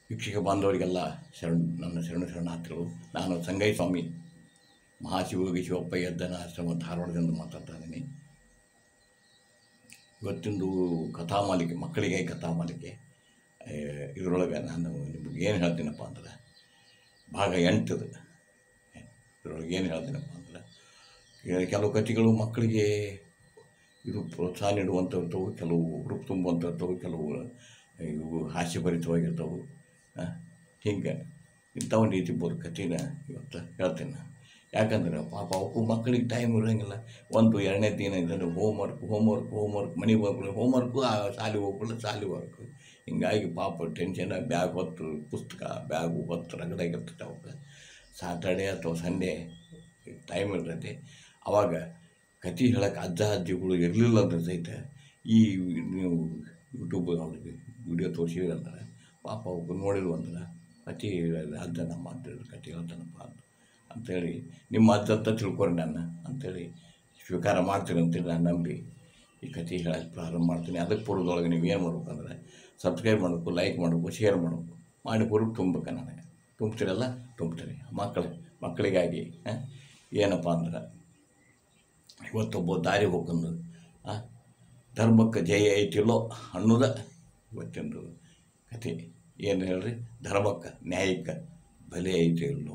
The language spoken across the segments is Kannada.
ವೀಕ್ಷಕ ಬಾಂಧವರಿಗೆಲ್ಲ ಶರಣ ನನ್ನ ಶರಣ ಶರಣಾರ್ಥಿಗಳು ನಾನು ಸಂಗೈ ಸ್ವಾಮಿ ಮಹಾಶಿವಯೋಗಿ ಶಿವಪ್ಪ ಯದ್ದನ ಆಶ್ರಮ ಧಾರವಾಡದಿಂದ ಮಾತಾಡ್ತಾ ಇದ್ದೀನಿ ಇವತ್ತಿಂದು ಕಥಾಮಾಲಿಕೆ ಮಕ್ಕಳಿಗೆ ಕಥಾಮಾಲಿಕೆ ಆ, ಇದರೊಳಗೆ ನಾನು ನಿಮ್ಗೆ ಏನು ಹೇಳ್ತೀನಪ್ಪ ಅಂದ್ರೆ ಭಾಗ ಎಂಟದು ಇದರೊಳಗೆ ಏನು ಹೇಳ್ತೀನಪ್ಪ ಅಂದ್ರೆ ಈಗ ಕೆಲವು ಕಥೆಗಳು ಮಕ್ಕಳಿಗೆ ಇದು ಪ್ರೋತ್ಸಾಹ ನೀಡುವಂಥವು ಕೆಲವು ಹುರುಪು ತುಂಬುವಂಥವು ಕೆಲವು ಇವು ಹಾಸ್ಯಭರಿತವಾಗಿರ್ತವೆ ಹಿಂಗೆ ಇಂಥವು ನೀತಿ ಬೋಧ ಕಥೆನ ಇವತ್ತು ಹೇಳ್ತೇನೆ ನಾನು ಯಾಕಂದ್ರೆ ಪಾಪ ಅವಕ್ಕೂ ಮಕ್ಕಳಿಗೆ ಟೈಮ್ ಇರೋಂಗಿಲ್ಲ ಒಂದು ಎರಡನೇ ದಿನ ಇದ್ದರೆ ಹೋಮ್ವರ್ಕ್ ಹೋಮ್ವರ್ಕ್ ಹೋಮ್ವರ್ಕ್ ಮನೆಗೆ ಹೋಗ್ಕೊಳ್ಳಿ ಹೋಮ್ವರ್ಕು ಶಾಲೆಗೆ ಹೋಗ್ಕೊಳ್ಳಿ ಶಾಲೆ ವರ್ಕು ಹಿಂಗಾಗಿ ಪಾಪ ಟೆನ್ಷನ್ ಬ್ಯಾಗ್ ಹೊತ್ತು ಪುಸ್ತಕ ಬ್ಯಾಗು ಹೊತ್ತು ರಗಡಾಗಿರ್ತೈತೆ ಅವಕ್ಕೆ ಸಾಟರ್ಡೆ ಅಥವಾ ಸಂಡೇ ಟೈಮ್ ಇರ್ತೈತಿ ಅವಾಗ ಕತೆ ಹೇಳೋಕೆ ಅಜ್ಜ ಅಜ್ಜಿಗಳು ಇರಲಿಲ್ಲ ಅಂದ್ರೆ ಸಹಿತ ಈ ನೀವು ಯೂಟ್ಯೂಬ್ ಅವ್ರಿಗೆ ವಿಡಿಯೋ ತೋರಿಸಿದ್ರಂದ್ರೆ ಪಾಪ ಅವ್ರು ನೋಡಿದ್ರು ಅಂದ್ರೆ ಕತೆ ಅಜ್ಜ ನಮ್ಮ ಅಜ್ಜ ಕತೆ ಹೇಳ್ತಾನಪ್ಪ ಅಂತ ಅಂಥೇಳಿ ನಿಮ್ಮ ಅಜ್ಜ ಅಂತ ತಿಳ್ಕೊರಿ ನನ್ನ ಅಂಥೇಳಿ ಸ್ವೀಕಾರ ಮಾಡ್ತೀನಿ ಅಂತೇಳಿ ನಾನು ನಂಬಿ ಈ ಕತೆ ಹೇಳಕ್ಕೆ ಪ್ರಾರಂಭ ಮಾಡ್ತೀನಿ ಅದಕ್ಕೆ ಪೂರ್ವದೊಳಗೆ ನೀವು ಏನು ಮಾಡ್ಬೇಕಂದ್ರೆ ಸಬ್ಸ್ಕ್ರೈಬ್ ಮಾಡಬೇಕು ಲೈಕ್ ಮಾಡಬೇಕು ಶೇರ್ ಮಾಡಬೇಕು ಮಾಡಿ ಹುರುಪು ತುಂಬಬೇಕು ನನಗೆ ತುಂಬ್ತೀರಲ್ಲ ತುಂಬ್ತೀನಿ ಮಕ್ಕಳು ಮಕ್ಕಳಿಗಾಗಿ ಆ, ಏನಪ್ಪ ಅಂದ್ರೆ ಇವತ್ತೊಬ್ಬ ದಾರಿ ಹೋಗ್ಕೊಂಡು ಆ, ಧರ್ಮಕ್ಕೆ ಜಯ ಐತಿಲ್ಲೋ ಅನ್ನೋದ ಇವತ್ತಿಂದು ಕತೆ ಏನು ಹೇಳ್ರಿ ಧರ್ಮಕ್ಕೆ ನ್ಯಾಯಕ್ಕೆ ಬೆಲೆ ಐತಿ ಇಲ್ಲೋ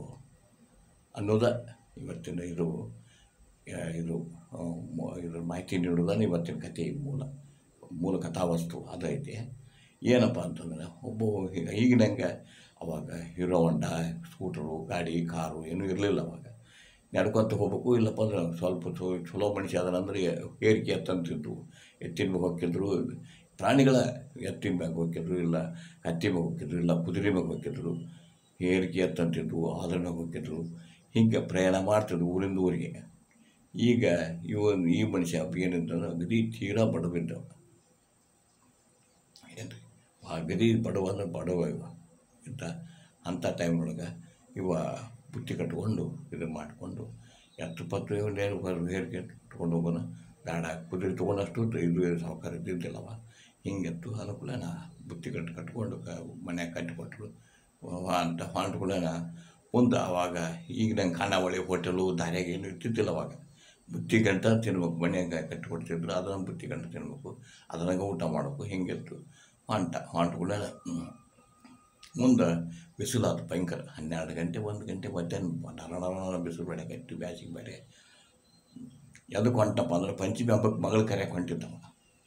ಅನ್ನೋದ ಇವತ್ತಿನ ಇದು ಆ, ಇದು ಆ, ಮು- ಇದ್ರ ಮಾಹಿತಿ ನೀಡೋದನ್ನ ಇವತ್ತಿನ ಕತೆ ಮೂಲ ಮೂಲ ಕಥಾವಸ್ತು ಅದೈತಿ ಏನಪ್ಪ ಅಂತಂದ್ರೆ ಒಬ್ಬ ಈಗ ಈಗಿನಂಗೆ ಅವಾಗ ಹೀರೋ ಹೊಂಡ ಸ್ಕೂಟರು ಗಾಡಿ ಕಾರು ಏನೂ ಇರಲಿಲ್ಲ ಅವಾಗ ನಡ್ಕೊತ ಹೋಗ್ಬೇಕು ಇಲ್ಲಪ್ಪ ಅಂದ್ರೆ ಸ್ವಲ್ಪ ಚೊ ಚಲೋ ಮನುಷ್ಯ ಅದನಂದ್ರೆ ಏರಿಕೆ ಎತ್ತಂತಿದ್ರು ಎತ್ತಿನ ಮ್ಯಾಗ ಹೋಗ್ತಿದ್ರು ಪ್ರಾಣಿಗಳ ಎತ್ತಿನ ಮ್ಯಾಗ ಹೋಗ್ತಿದ್ರು ಇಲ್ಲ ಹತ್ತಿ ಮ್ಯಾಗ ಹೋಗ್ತಿದ್ರು ಇಲ್ಲ ಕುದುರೆ ಮ್ಯಾಗ ಹೋಗ್ತಿದ್ರು ಏರಿಕೆ ಎತ್ತಂತಿದ್ರು ಅದ್ರ ಮ್ಯಾಗ ಹೋಗ್ತಿದ್ರು ಹಿಂಗೆ ಪ್ರಯಾಣ ಮಾಡ್ತಿದ್ರು ಊರಿಂದ ಊರಿಗೆ ಈಗ ಇವನ್ ಈ ಮನುಷ್ಯ ಏನಂತಂದ್ರೆ ಅಗದಿ ತೀರಾ ಬಡವಿದ್ದವ ಏನು ರೀ ಅಗದಿ ಬಡವ ಅಂದ್ರೆ ಬಡವ ಇವ ಇಂಥ ಅಂಥ ಟೈಮ್ನೊಳಗೆ ಇವ ಬುತ್ತಿ ಕಟ್ಕೊಂಡು ಇದು ಮಾಡಿಕೊಂಡು ಎತ್ತು ಪತ್ತು ನೇರು ಹೇರಿಗೆ ಕಟ್ಕೊಂಡು ಹೋಗೋಣ ಬೇಡ ಕುದುರೆ ತೊಗೊಂಡಷ್ಟು ಇದು ಸಾವುಕಾರ ಇದ್ದಿದ್ದಿಲ್ಲವ ಹಿಂಗೆತ್ತು ಅನುಕೂಲ ನಾ ಬುತ್ತಿ ಕಟ್ಟು ಕಟ್ಕೊಂಡು ಕ ಮನ್ಯಾಗ ಕಟ್ಟಿಕೊಟ್ರು ಅಂತ ಹೊಂಟ್ಕೊಳ್ಳೋಣ ಮುಂದೆ ಅವಾಗ ಈಗ ನಂಗೆ ಖಾನಾವಳಿ ಹೋಟೆಲು ದಾರ್ಯಾಗ ಏನು ಇರ್ತಿದ್ದಿಲ್ಲ ಅವಾಗ ಬುತ್ತಿ ಗಂಟ ತಿನ್ಬೇಕು ಮನ್ಯಾಗ ಕಟ್ಟಿಕೊಡ್ತಿದ್ರು ಅದನ್ನು ಬುತ್ತಿ ಗಂಟ ತಿನ್ಬೇಕು ಅದ್ರಾಗ ಊಟ ಮಾಡಬೇಕು ಹಿಂಗಿತ್ತು ಹೊಂಟ ಹೊಂಟ್ಕೊಳ್ಳೋಣ ಮುಂದೆ ಬಿಸಿಲಾದ ಭಯಂಕರ ಹನ್ನೆರಡು ಗಂಟೆ ಒಂದು ಗಂಟೆ ಮಧ್ಯಾಹ್ನ ನರಣ ಬಿಸಿಲು ಬೇಡ ಗಟ್ಟಿ ಬ್ಯಾಸಿಗೆ ಬೇರೆ ಎದಕ್ಕೆ ಹೊಂಟಪ್ಪ ಅಂದ್ರೆ ಪಂಚಮಿ ಹಬ್ಬಕ್ಕೆ ಮಗಳ ಕರೆಯಕ್ಕೆ ಹೊಂಟಿದ್ದವ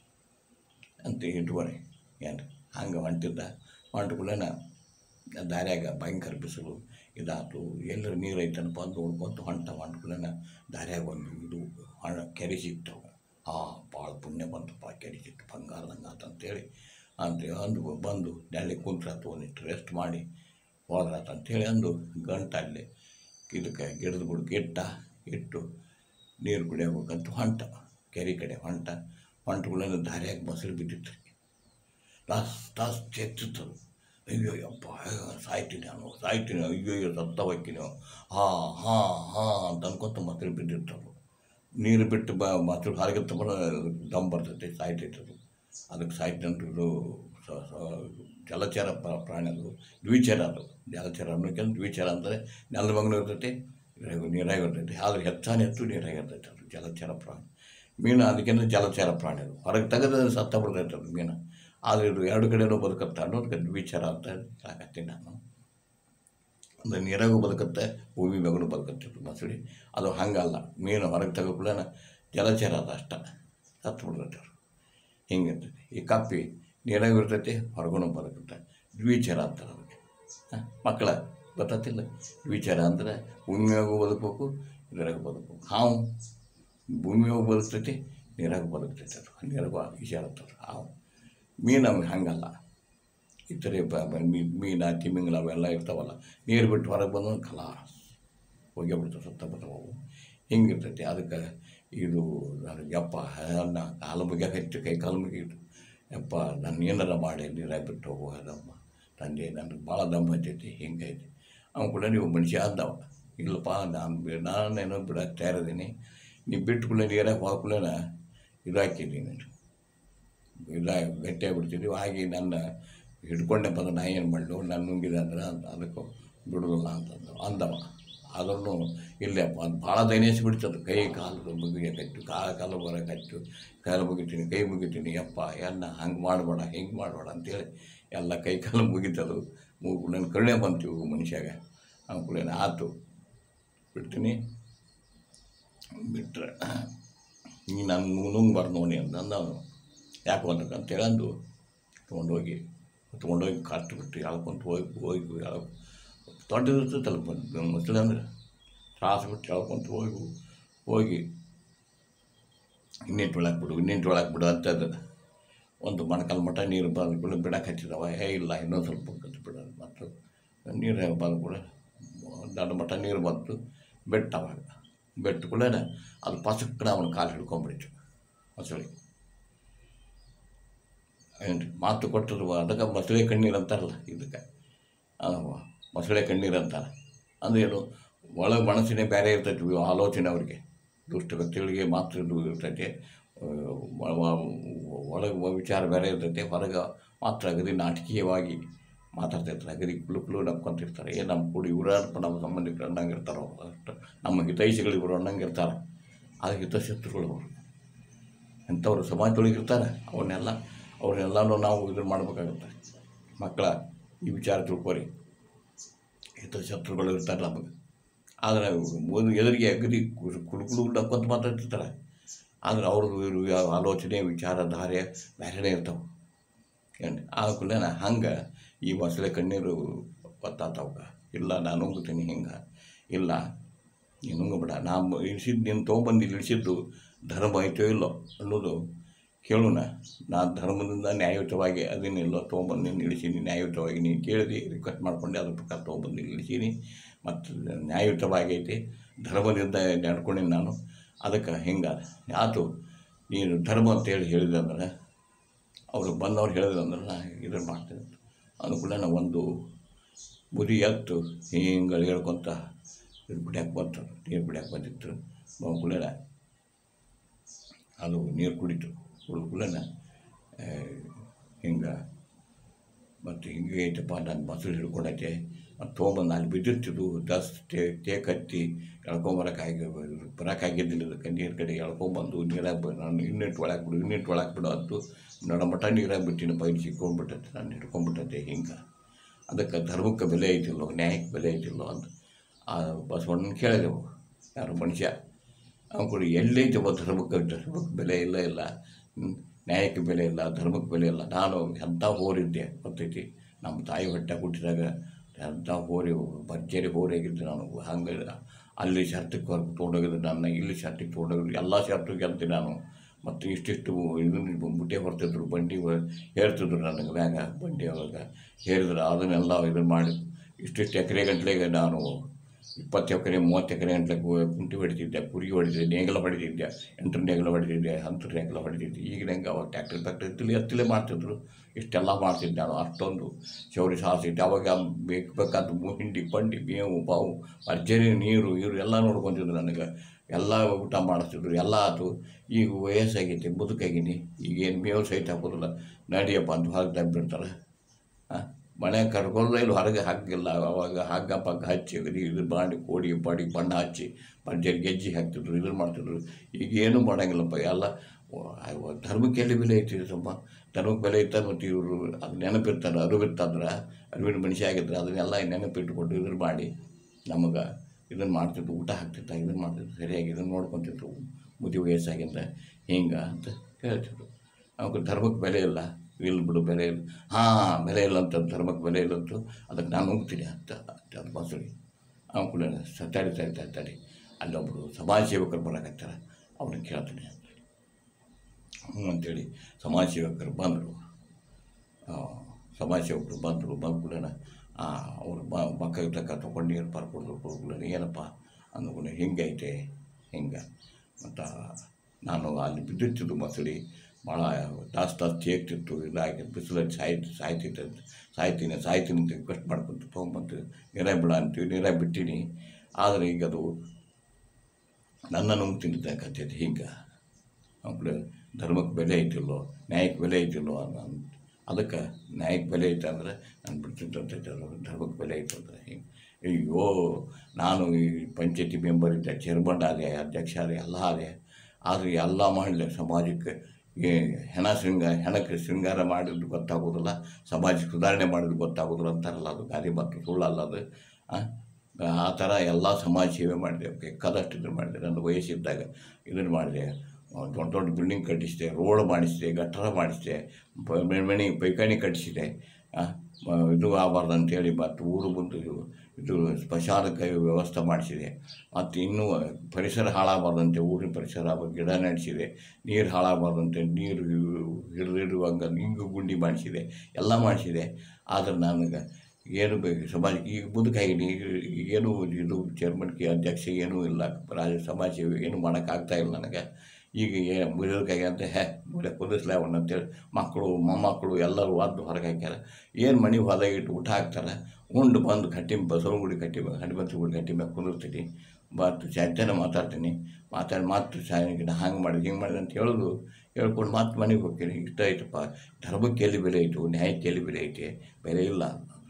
ಅಂತ ಇಟ್ಕೊರಿ ಏನು ಹಂಗೆ ಹೊಂಟಿದ್ದ ಹೊಂಟ್ಕೊಳ್ಳೇನ ದಾರ್ಯಾಗ ಭಯಂಕರ ಬಿಸಿಲು ಇದಾತು ಎಲ್ಲರ ನೀರು ಐತನಪ್ಪ ಅಂತ ನೋಡ್ಕೊಂತ ಹೊಂಟ ಹೊಂಟ್ಕೊಳ್ಳೇನ ದಾರ್ಯಾಗ ಒಂದು ಇದು ಹಣ ಕೆರೆ ಸಿಕ್ತವ ಹಾಂ ಭಾಳ ಪುಣ್ಯ ಬಂತಪ್ಪ ಕೆರೆ ಸಿಕ್ತು ಬಂಗಾರದಂಗೆ ಆತಂತೇಳಿ ಅಂತ ಅಂದು ಬಂದು ನೆಳ್ಳಿ ಕುಂತ್ರಾತು ಒಂದಿಟ್ಟು ರೆಸ್ಟ್ ಮಾಡಿ ಹೋದ್ರಾತು ಅಂತೇಳಿ ಅಂದು ಗಂಟಲ್ಲಿ ಇದಕ್ಕೆ ಗಿಡದ ಬುಡಕ್ಕೆ ಇಟ್ಟ ಇಟ್ಟು ನೀರು ಕುಡಿಯೋಬೇಕಂತ ಹೊಂಟ ಕೆರೆ ಕಡೆ ಹೊಂಟ ಹೊಂಟಗಳನ್ನ ದಾರಿಯಾಗಿ ಮೊಸರು ಬಿದ್ದಿತ್ತು ರೀ ತಾಸು ತಾಸು ಚೆತ್ತಿತ್ತು ಅಯ್ಯೋ ಯಪ್ಪ ಸಾಯ್ತೀನಿ ನಾನು ಸಾಯ್ತೀನಿ ಅಯ್ಯೋ ಅಯ್ಯೋ ಸತ್ತ ಹೋಗ್ತೀನಿ ಹಾಂ ಹಾಂ ಹಾಂ ಅಂತ ಅನ್ಕೊತ ಮೊಸರು ಬಿದ್ದಿರ್ತವು ನೀರು ಬಿಟ್ಟು ಬ ಮೊಸರು ಹೊರಗೆ ತಗೊಂಡು ದಮ್ ಬರ್ತೈತೆ ಸಾಯ್ತೈತೆ ಅದು ಅದಕ್ಕೆ ಸಾಯ್ತಂತ ಇದು ಸ- ಸ- ಜಲಚರ ಪ್ರ- ಪ್ರಾಣಿ ಅದು ದ್ವಿಚರ ಅದು ಜಲಚರ ಅನ್ನೋಕ್ಕಿಂತ ದ್ವಿಚರ ಅಂದರೆ ನೆಲದ ಮಗನೂ ಇರ್ತೈತಿ ನೀರಾಗ ನೀರಾಗ ಇರ್ತೈತಿ ಆದರೆ ಹೆಚ್ಚಾನ ಹೆಚ್ಚು ನೀರಾಗ ಇರ್ತೈತೆ ಅದು ಜಲಚರ ಪ್ರಾಣಿ ಮೀನು ಅದಕ್ಕಿಂತ ಜಲಚರ ಪ್ರಾಣಿ ಅದು ಹೊರಗೆ ತೆಗೆದು ಸತ್ತ ಬಿಡ್ತೈತೆ ಅದು ಮೀನು ಆದರೆ ಇದು ಎರಡು ಕಡೆನೂ ಬದುಕತ್ತೆ ಅನ್ನೋದಕ್ಕೆ ದ್ವಿಚರ ಅಂತ ಹೇಳಕತ್ತೀನಿ ನಾನು ಅಂದರೆ ನೀರಾಗೂ ಬದುಕತ್ತೆ ಭೂಮಿ ಮ್ಯಾಗೂ ಬದುಕತ್ತೆ ಮಸಳಿ ಅದು ಹಂಗಲ್ಲ ಮೀನು ಹೊರಗೆ ತೆಗೆದುಕೊಳ್ಳೋಣ ಜಲಚರ ಅದು ಅಷ್ಟ ಸತ್ತು ಬಿಡ್ತೈತೆ ಅವ್ರು ಹಿಂಗಿರ್ತೈತಿ ಈ ಕಪ್ಪಿ ನೀರಾಗೂ ಇರ್ತೈತಿ ಹೊರಗೂ ಬದುಕುತ್ತೆ ದ್ವಿಚರ ಅಂತಾರೆ ಅದಕ್ಕೆ ಹಾಂ ಮಕ್ಕಳ ಗೊತ್ತಾತಿಲ್ಲ ದ್ವಿಚರ ಅಂದರೆ ಭೂಮಿಯಾಗೂ ಬದುಕಬೇಕು ನೀರಾಗೂ ಬದುಕಬೇಕು ಹಾವು ಭೂಮಿಯಾಗೂ ಬದುಕ್ತೈತಿ ನೀರಾಗೂ ಬದುಕ್ತೈತಿ ಅದು ನೀರಾಗೂ ಈಜಾಡತ್ತವ್ರು ಹಾವು ಮೀನು ನಮ್ಗೆ ಹಂಗಲ್ಲ ಇತರೆ ಬ ಬ- ಮೀ- ಮೀನ ತಿಮಿಂಗ್ಲ ಅವೆಲ್ಲ ಇರ್ತಾವಲ್ಲ ನೀರು ಬಿಟ್ಟು ಹೊರಗೆ ಬಂದು ಖಲಾಸ್ ಹೋಗೇ ಬಿಡ್ತಾವೆ ಸತ್ತ ಬರ್ತಾವೆ ಅವು ಹಿಂಗಿರ್ತೈತಿ ಅದಕ್ಕೆ ಇದು ನನಗೆ ಯಪ್ಪ ನನ್ನ ಕಾಲು ಮುಗಿಯಾಕೈತಿ ಕೈ ಕಾಲು ಮುಗಿಯಿತು ಯಪ್ಪ ನಾನು ಏನಾರ ಮಾಡಿ ನೀರಾಗಿ ಬಿಟ್ಟು ಹೋಗು ಅದಮ್ಮ ತಂದೆ ನನಗೆ ಭಾಳ ದಮ್ ಹತ್ತೈತಿ ಹಿಂಗೈತಿ ಅವ್ನು ಕೂಡ ನೀವು ಮನುಷ್ಯ ಅಂದವ ಇಲ್ಲಪ್ಪ ನಾನು ಬಿ- ನಾನೇನೋ ಬಿಡಕ್ಕೆ ತಯಾರಿದ್ದೀನಿ ನೀವು ಬಿಟ್ಟು ನೀರಾಗಿ ಹೋಗ್ಕೊಳ್ಳೇನ ಇದು ಹಾಕಿದ್ದೀನಿ ಇಲ್ಲ ಗಟ್ಟಿ ಆಗ್ಬಿಡ್ತಿದ್ವಿ ಹಾಗೆ ನನ್ನ ಹಿಡ್ಕೊಂಡೆ ಬಂದು ನಾ ಏನು ಮಾಡಲು ನಾನು ನುಂಗಿದೆ ಅಂದ್ರೆ ಅಂತ ಅದಕ್ಕೆ ಬಿಡೋದಿಲ್ಲ ಅಂತಂದು ಅಂದವ ಆದ್ರೂ ಇಲ್ಲಪ್ಪ ಅದು ಭಾಳ ದೈನೇಸಿ ಬಿಡ್ತದೆ ಕೈ ಕಾಲು ಮುಗಿಯ ಕಟ್ಟು ಕಾಲು ಕಾಲು ಬರ ಕಟ್ಟು ಕಾಲು ಮುಗಿತೀನಿ ಕೈ ಮುಗಿತೀನಿ ಯಪ್ಪ ಎನ್ನ ಹಂಗೆ ಮಾಡಬೇಡ ಹಿಂಗೆ ಮಾಡಬೇಡ ಅಂತೇಳಿ ಎಲ್ಲ ಕೈ ಕಾಲು ಮುಗಿತದು ಮುಗು ನನ್ನ ಕರುಣೆ ಬಂತು ಮನುಷ್ಯಾಗ ಅನುಕೂಲೇನ ಆಯ್ತು ಬಿಡ್ತೀನಿ ಬಿಟ್ಟರೆ ನೀ ನಾನು ನುಂಗ್ಬಾರ್ದು ನೋಡಿ ಅಂತಂದು ಅವನು ಯಾಕೆ ಬಂದಕ್ಕೆ ಅಂತೇಳಿ ಅಂದು ತೊಗೊಂಡೋಗಿ ತೊಗೊಂಡೋಗಿ ಕಟ್ಟು ಬಿಟ್ಟು ಎಳ್ಕೊಂತ ಹೋಗಿ ಹೋಗಿ ಎಳ್ ದೊಡ್ಡದಿರ್ತೈತಲ್ಲ ಮೊಸಳೆ ಅಂದ್ರೆ ತ್ರಾಸು ಬಿಟ್ಟು ಎಳ್ಕೊಂತ ಹೋಗಿ ಹೋಗಿ ಇನ್ನಿಟ್ಟು ಒಳಗೆ ಬಿಡು ಇನ್ನಿಟ್ಟು ಒಳಗೆ ಬಿಡು ಅಂತದ ಒಂದು ಮೊಣಕಾಲು ಮಟ್ಟ ನೀರು ಬಂದು ಕೂಡ ಬಿಡಕ್ಕೆ ಹಚ್ಚಿದವ ಏ ಇಲ್ಲ ಇನ್ನೊಂದು ಸ್ವಲ್ಪ ಕತ್ತು ಬಿಡೋದು ಮತ್ತು ನೀರು ಬಂದು ಕೂಡ ದೊಡ್ಡ ಮಟ್ಟ ನೀರು ಬಂತು ಬೆಟ್ಟ ಅವಾಗ ಬೆಟ್ಟ ಕೂಡ ಅದು ಪಸಕ್ಕನ ಅವನ ಕಾಲು ಹಿಡ್ಕೊಂಡ್ಬಿಡ್ತು ಮೊಸಳೆ ಏನು ಮಾತು ಕೊಟ್ಟರು ಅದಕ್ಕೆ ಮೊಸಳೆ ಕಣ್ಣೀರು ಅಂತಾರಲ್ಲ ಇದಕ್ಕೆ ಆ, ಮೊಸಳೆ ಕಣ್ಣೀರು ಅಂತಾರೆ ಅಂದ್ರೆ ಏನು ಒಳಗೆ ಮನಸ್ಸಿನೇ ಬೇರೆ ಇರ್ತೈತಿ ಇವು ಆಲೋಚನೆ ಅವ್ರಿಗೆ ದುಷ್ಟ ವ್ಯಕ್ತಿಗಳಿಗೆ ಮಾತ್ರ ಇದು ಇರ್ತೈತೆ ಆ, ಒ- ಒ- ಒಳಗೆ ವಿಚಾರ ಬೇರೆ ಇರ್ತೈತೆ ಹೊರಗೆ ಮಾತ್ರ ಅಗದಿ ನಾಟಕೀಯವಾಗಿ ಮಾತಾಡ್ತಿರ್ತಾರೆ ಅಗದಿ ಕುಲು ಕುಲು ನಕ್ಕೊಂತಿರ್ತಾರೆ ಏನು ನಮ್ಮ ಕೂಡ ಇವರಪ್ಪ ನಮ್ಮ ಸಂಬಂಧಿಕರು ಅನ್ನಂಗೆ ಇರ್ತಾರೆ ಅವ್ರು ಅಷ್ಟು ನಮ್ಮ ಹಿತೈಷಿಗಳು ಇವರು ಅನ್ನಂಗೆ ಇರ್ತಾರೆ ಅದು ಹಿತಶತ್ರುಗಳು ಅವರು ಎಂಥವ್ರು ಸಮಾಜದೊಳಗೆ ಇರ್ತಾರೆ ಅವನ್ನೆಲ್ಲ ಅವ್ರನ್ನೆಲ್ಲನೂ ನಾವು ಇದನ್ನು ಮಾಡಬೇಕಾಗುತ್ತೆ ಮಕ್ಕಳ ಈ ವಿಚಾರ ತಿಳ್ಕೊರಿ ಹಿತಶತ್ರುಗಳು ಇರ್ತಾರೆ ನಮಗೆ ಆದರೆ ಒಂದು ಎದುರಿಗೆ ಅಗದಿ ಕುಲು ಕುಲು ನಕ್ಕೊಂತ ಮಾತಾಡ್ತಿರ್ತಾರೆ ಆದರೆ ಅವ್ರದ್ದು ಇವ್ರ ಯಾವ ಆಲೋಚನೆ ವಿಚಾರಧಾರೆ ಬೇರೆನೇ ಇರ್ತಾವೆ ಏನು ಆಗುಲೇನ ಹಂಗೆ ಈ ಮೊಸಳೆ ಕಣ್ಣೀರು ಗೊತ್ತಾತವ್ಗ ಇಲ್ಲ ನಾನು ನುಂಗ್ತೀನಿ ಹಿಂಗೆ ಇಲ್ಲ ನೀನು ನುಂಗಬೇಡ ನಾ ಇಳಿಸಿದ್ದು ನೀನು ತೊಗೊಂಬಂದು ಇಲ್ಲಿ ಇಳಿಸಿದ್ದು ಧರ್ಮ ಐತೋ ಇಲ್ಲೋ ಅನ್ನೋದು ಕೇಳೋಣ ನಾ ಧರ್ಮದಿಂದ ನ್ಯಾಯಯುತವಾಗಿ ಅದನ್ನೆಲ್ಲೋ ತೊಗೊಂಬಂದು ನೀನು ಇಳಿಸೀನಿ ನ್ಯಾಯಯುತವಾಗಿ ನೀನು ಕೇಳಿದಿ ರಿಕ್ವೆಸ್ಟ್ ಮಾಡ್ಕೊಂಡು ಅದ್ರ ಪ್ರಕಾರ ತೊಗೊಂಬಂದು ಇಲ್ಲಿ ಇಳಿಸೀನಿ ಮತ್ತು ನ್ಯಾಯಯುತವಾಗಿ ಐತಿ ಧರ್ಮದಿಂದ ನಡ್ಕೊಂಡೀನಿ ನಾನು ಅದಕ್ಕೆ ಹಿಂಗೆ ಆತು ನೀನು ಧರ್ಮ ಅಂತೇಳಿ ಹೇಳಿದೆ ಅಂದ್ರೆ ಅವರು ಬಂದವ್ರು ಹೇಳಿದ್ರು ಅಂದ್ರೆ ನಾ ಇದನ್ನು ಮಾಡ್ತೇನೆ ಅನುಕೂಲ ನಾವು ಒಂದು ಬುದಿ ಎತ್ತು ಹಿಂಗೆ ಹೇಳ್ಕೊತ ನೀರು ಕುಡಿಯಕ್ಕೆ ಬಂತು ನೀರು ಕುಡಿಯಕ್ಕೆ ಬಂದಿತ್ತು ಅನುಕೂಲ ಅದು ನೀರು ಕುಡಿತು ಕುಡಿದ್ಕೂಲನ ಹಿಂಗೆ ಮತ್ತು ಹಿಂಗೆ ಐತಪ್ಪ ನನ್ನ ಮೊಸರು ಹಿಡ್ಕೊಂಡೈತೆ ಮತ್ತು ತೊಗೊಂಬಂದು ಅಲ್ಲಿ ಬಿದ್ದಿರ್ತಿದ್ದು ದಸ್ ತೇ ತೇಕ್ ಹತ್ತಿ ಎಳ್ಕೊಂಬರಕ್ಕಾಗಿ ಬರೋಕ್ಕಾಗಿದ್ದಿಲ್ಲ ಇದಕ್ಕೆ ನೀರು ಕಡೆ ಎಳ್ಕೊಂಬಂದು ನೀರಾಗ ಬ ನಾನು ಇನ್ನಿಟ್ಟು ಒಳಗೆ ಬಿಡು ಇನ್ನಿಟ್ಟು ಒಳಗೆ ಬಿಡು ಅಂತು ನಡಮಟ್ಟ ನೀರಾಗ ಬಿಟ್ಟಿನ ಪೈನ್ ಸಿಕ್ಕೊಂಡ್ಬಿಟ್ಟೈತೆ ನಾನು ಹಿಡ್ಕೊಂಡ್ಬಿಟ್ಟೈತೆ ಹಿಂಗೆ ಅದಕ್ಕೆ ಧರ್ಮಕ್ಕೆ ಬೆಲೆ ಐತಿಲ್ಲೋ ನ್ಯಾಯಕ್ಕೆ ಬೆಲೆ ಐತಿಲ್ಲೋ ಅಂತ ಆ ಬಸವಣ್ಣನ ಕೇಳಿದೆವು ಯಾರು ಮನುಷ್ಯ ಅವ್ನು ಕೂಡ ಎಲ್ಲೈತವ ಧರ್ಮಕ್ಕೆ ಧರ್ಮಕ್ಕೆ ಬೆಲೆ ಇಲ್ಲ ಇಲ್ಲ ಹ್ಮ್. ನ್ಯಾಯಕ್ಕೆ ಬೆಲೆ ಇಲ್ಲ ಧರ್ಮಕ್ಕೆ ಬೆಲೆ ಇಲ್ಲ ನಾನು ಎಂಥ ಹೋರಿದ್ದೆ ಗೊತ್ತೈತಿ ನಮ್ಮ ತಾಯಿ ಹೊಟ್ಟೆ ಹುಟ್ಟಿದಾಗ ಎಂಥ ಹೋರಿ ಭರ್ಜರಿ ಹೋರಿಯಾಗಿದ್ದೆ ನಾನು ಹಂಗೆ ಅಲ್ಲಿ ಶರ್ತಿಗೆ ಹೊರಗೆ ತೊಗೊಂಡೋಗಿದ್ದು ನನ್ನ ಇಲ್ಲಿ ಶರ್ಟಿಗೆ ತೊಗೊಂಡೋಗಿದ್ದು ಎಲ್ಲ ಶರ್ಟು ಗೆಲ್ತೀನಿ ನಾನು ಮತ್ತು ಇಷ್ಟಿಷ್ಟು ಇದನ್ನು ಬುಟ್ಟೆ ಹೊರ್ತಿದ್ರು ಬಂಡಿ ಹೊ- ಹೇರ್ತಿದ್ರು ನನಗೆ ಮ್ಯಾಗ ಬಂಡಿ ಒಳಗೆ ಹೇರಿದ್ರು ಅದನ್ನೆಲ್ಲ ಇದನ್ನು ಮಾಡಿ ಇಷ್ಟಿಷ್ಟು ಎಕರೆ ಗಂಟ್ಲೆಗೆ ನಾನು ಇಪ್ಪತ್ತು ಎಕರೆ ಮೂವತ್ತು ಎಕರೆ ಗಂಟ್ಲೆಗೆ ಕುಂಟಿ ಹೊಡಿತಿದ್ದೆ ಕುರಿ ಹೊಡಿತಿದ್ದೆ ನೇಗಲ ಹೊಡಿತಿದ್ದೆ ಎಂಟು ನೇಗಲ ಹೊಡಿತಿದ್ದೆ ಹಂತರ ನೇಗಲ ಹೊಡಿತಿದ್ದೆ ಈಗಿನ ಹೆಂಗೆ ಅವಾಗ ಟ್ಯಾಕ್ಟರ್ ಫ್ಯಾಕ್ಟ್ರಿ ಎತ್ತಲಿ ಎತ್ತಲೇ ಮಾಡ್ತಿದ್ರು ಇಷ್ಟೆಲ್ಲ ಮಾಡ್ತಿದ್ದೆ ನಾನು ಅಷ್ಟೊಂದು ಚೌರಿ ಸಾಸಿಟ್ಟು ಅವಾಗ ಬೇಕು ಬೇಕಾದ ಮು- ಹಿಂಡಿ ಪಂಡಿ ಬೇವು ಪಾವು ಭರ್ಜರಿ ನೀರು ಇವರು ಎಲ್ಲ ನೋಡ್ಕೊತಿದ್ರು ನನಗೆ ಎಲ್ಲ ಊಟ ಮಾಡಿಸ್ತಿದ್ರು ಎಲ್ಲ ಆತು ಈಗ ವಯಸ್ಸಾಗೈತಿ ಮುದುಕಾಗಿನಿ ಈಗೇನು ಮೇವು ಸಹಿತ ಹಾಕೋದಿಲ್ಲ ನಡಿಯಪ್ಪ ಅಂತ ಹೊರಗೆ ತಬ್ಬಿಡ್ತಾರೆ ಹಾಂ ಮನೆ ಕರ್ಕೊಳ್ಳೋ ಇಲ್ಲಿ ಹೊರಗೆ ಹಾಕಿಲ್ಲ ಅವಾಗ ಹಗ್ಗ ಪಗ್ಗ ಹಚ್ಚಿ ಇದು ಇದು ಮಾಡಿ ಕೋಡಿ ಪಾಡಿ ಬಣ್ಣ ಹಚ್ಚಿ ಭರ್ಜರಿ ಗೆಜ್ಜಿ ಹಾಕ್ತಿದ್ರು ಇದನ್ನು ಮಾಡ್ತಿದ್ರು ಈಗ ಏನೂ ಮಾಡೋಂಗಿಲ್ಲಪ್ಪ ಎಲ್ಲ ವ- ಅಯ್ಯೋ, ಧರ್ಮಕ್ಕೆ ಎಲ್ಲಿ ಬೆಲೆ ಐತಿ ಸ್ವಲ್ಪ ಧರ್ಮಕ್ಕೆ ಬೆಲೆ ಇತ್ತ ಮತ್ತು ಇವರು ಅದು ನೆನಪಿರ್ತಾರೆ ಅರಿವಿತ್ತಂದ್ರೆ ಅರಿವಿನ ಮನುಷ್ಯ ಆಗಿದ್ರೆ ಅದನ್ನೆಲ್ಲ ನೆನಪಿಟ್ಕೊಂಡು ಇದನ್ನು ಮಾಡಿ ನಮಗೆ ಇದನ್ನು ಮಾಡ್ತಿದ್ರು ಊಟ ಹಾಕ್ತಿದ್ದ ಇದನ್ನು ಮಾಡ್ತಿದ್ರು ಸರಿಯಾಗಿ ಇದನ್ನು ನೋಡ್ಕೊತಿದ್ರು ಮುದಿ ವಯಸ್ಸಾಗಿಂದ ಹಿಂಗೆ ಅಂತ ಹೇಳ್ತಿದ್ರು ಅವ್ಕೆ ಧರ್ಮಕ್ಕೆ ಬೆಲೆ ಇಲ್ಲ ಇಲ್ಲಿ ಬಿಡು ಬೆಲೆ ಇಲ್ಲ ಹಾಂ ಬೆಲೆ ಇಲ್ಲ ಅಂತ ಧರ್ಮಕ್ಕೆ ಬೆಲೆ ಇಲ್ಲ ಅಂತು ಅದಕ್ಕೆ ನಾನು ಹೋಗ್ತೀನಿ ಅಂತ ಅಂತ ಅದು ಮೊಸಳಿ ಅವ್ನು ಕೂಡ ತಡಿ ತಡಿ ತಡಿ ತಡಿ ಅಲ್ಲೊಬ್ಬರು ಸಮಾಜ ಸೇವಕರು ಬರೋಕತ್ತಾರ ಅವ್ರನ್ನ ಕೇಳ್ತೀನಿ ಅಂತ ಹ್ಞೂ ಅಂತೇಳಿ ಸಮಾಜ ಸೇವಕರು ಬಂದರು ಸಮಾಜ ಸೇವಕರು ಬಂದರು ಬಂದ ಕೂಡ ಅವ್ರು ಬ ಮಕ್ಕಳ ತಕ್ಕ ತೊಗೊಂಡು ನೀರು ಬರ್ಕೊಡ್ದು ಕೊಡ್ಕೊಳ್ಳಿ ಏನಪ್ಪ ಅಂದ್ಕೊಂಡು ಹಿಂಗೈತೆ ಹಿಂಗೆ ಮತ್ತು ನಾನು ಅಲ್ಲಿ ಬಿದ್ದಿರ್ತಿದ್ದು ಮೊಸಳಿ ಭಾಳ ತಾಸು ತಾಸು ಚೇಕ್ತಿತ್ತು ಇದಾಗಿ ಬಿಸಿಲಲ್ಲಿ ಸಾಯ್ತು ಸಾಯ್ತಿತ್ತು ಸಾಯ್ತೀನಿ ಸಾಯ್ತೀನಿ ಅಂತ ರಿಕ್ವೆಸ್ಟ್ ಮಾಡ್ಕೊಂತ ತೊಗೊಂಬಂತು ನೀರೇ ಬಿಡ ಅಂತೀವಿ ನೀರೇ ಬಿಟ್ಟಿನಿ ಆದರೆ ಈಗ ಅದು ನನ್ನ ನುಂಗ್ತೀನಿ ಕತ್ತೈತಿ ಹಿಂಗೆ ಅವ್ನು ಧರ್ಮಕ್ಕೆ ಬೆಲೆ ಐತಿಲ್ಲೋ ನ್ಯಾಯಕ್ಕೆ ಬೆಲೆ ಐತಿಲ್ಲೋ ಅನ್ನೋ ಅದಕ್ಕೆ ನ್ಯಾಯಕ್ಕೆ ಬೆಲೆ ಐತೆ ಅಂದ್ರೆ ನಾನು ಬಿಡ್ತಿದ್ದಂತೆ ಧರ್ಮಕ್ಕೆ ಬೆಲೆ ಐತೆ ಅಂದ್ರೆ ಹಿಂಗೆ ಅಯ್ಯೋ ನಾನು ಈ ಪಂಚಾಯತಿ ಮೆಂಬರ್ ಇದ್ದೆ ಚೇರ್ಮನ್ ಆದೆ ಅಧ್ಯಕ್ಷ ಆದೆ ಎಲ್ಲ ಆದೆ ಆದರೆ ಎಲ್ಲ ಮಾಡಲಿ ಸಮಾಜಕ್ಕೆ ಈ ಹೆಣ ಶೃಂಗಾರ ಹೆಣಕ್ಕೆ ಶೃಂಗಾರ ಮಾಡಿದ್ದು ಗೊತ್ತಾಗೋದಿಲ್ಲ ಸಮಾಜ ಸುಧಾರಣೆ ಮಾಡಿದ್ದು ಗೊತ್ತಾಗೋದಿಲ್ಲ ಅಂತಾರಲ್ಲ ಅದು ಗಾದೆ ಮಾತು ಸುಳ್ಳಲ್ಲ ಅದು ಆ? ಆ ಥರ ಎಲ್ಲ ಸಮಾಜ ಸೇವೆ ಮಾಡಿದೆ ಬೇಕಾದಷ್ಟು ಇದನ್ನು ಮಾಡಿದೆ ನನ್ನ ವಯಸ್ಸಿದ್ದಾಗ ಇದನ್ನು ಮಾಡಿದೆ ದೊಡ್ಡ ದೊಡ್ಡ ಬಿಲ್ಡಿಂಗ್ ಕಟ್ಟಿಸಿದೆ ರೋಡ್ ಮಾಡಿಸಿದೆ ಗಟ್ಟರ ಮಾಡಿಸಿದೆ ಪ- ಮನೆ ಮನೆ ಪೈಖಾನೆ ಕಟ್ಟಿಸಿದೆ ಆ, ಮ- ಇದು ಆಗಬಾರ್ದು ಅಂತೇಳಿ ಮತ್ತು ಊರು ಮುಂದೆ ಇದು ಇದು ಸ್ಮಶಾನಕ್ಕೆ ವ್ಯವಸ್ಥೆ ಮಾಡಿಸಿದೆ ಮತ್ತು ಇನ್ನೂ ಪರಿಸರ ಹಾಳಾಗಬಾರ್ದಂತೆ ಊರಿನ ಪರಿಸರ ಆಗ- ಗಿಡ ನಡೆಸಿದೆ ನೀರು ಹಾಳಾಗಬಾರ್ದಂತೆ ನೀರು ಹಿಡಿದಿಡುವಂಗೆ ಹಿಂಗು ಗುಂಡಿ ಮಾಡಿಸಿದೆ ಎಲ್ಲ ಮಾಡಿಸಿದೆ ಆದರೆ ನನಗೆ ಏನು ಬೇಕು ಸಮಾಜಕ್ಕೆ ಈಗ ಮುಂದಕ್ಕಾಗಿ ಏನು ಇದು ಚೇರ್ಮನ್ಗೆ ಅಧ್ಯಕ್ಷ ಏನೂ ಇಲ್ಲ ರಾಜ ಸಮಾಜ ಸೇವೆ ಏನು ಮಾಡೋಕ್ಕಾಗ್ತಾ ಇಲ್ಲ ನನಗೆ ಈಗ ಏ ಮುಗಿದಕ್ಕಾಗಿ ಅಂತ ಹೇ ಮೂಲೆ ಕುದಿಸ್ಲ ಅವನ್ನ ಅಂತೇಳಿ ಮಕ್ಕಳು ಮೊಮ್ಮಕ್ಕಳು ಎಲ್ಲರೂ ಒದ್ದು ಹೊರಗೆ ಹಾಕ್ಯಾರ ಏನು ಮನೆ ಹೊಲ ಇಟ್ಟು ಊಟ ಹಾಕ್ತಾರೆ ಉಂಡು ಬಂದು ಕಟ್ಟಿ ಬಸವನಗುಡಿ ಕಟ್ಟಿ ಹನುಮಂತಗುಡಿ ಕಟ್ಟಿ ಮೇಲೆ ಕುಂದಿರ್ತೀನಿ ಮತ್ತು ಚಂತನ ಮಾತಾಡ್ತೀನಿ ಮಾತಾಡಿ ಮತ್ತು ಸಾಯಂಕಾಲ ಹಂಗೆ ಮಾಡಿದೆ ಹಿಂಗೆ ಮಾಡಿದೆ ಅಂತ ಹೇಳೋದು ಹೇಳ್ಕೊಂಡು ಮತ್ತೆ ಮನೆಗೆ ಹೋಗ್ತೀನಿ ಇಷ್ಟ ಆಯ್ತಪ್ಪ ಧರ್ಮಕ್ಕೆ ಎಲ್ಲಿ ಬೆಲೆ ಐತು ನ್ಯಾಯಕ್ಕೆ ಎಲ್ಲಿ ಬೆಲೆ ಐತೆ ಬೆಲೆ ಇಲ್ಲ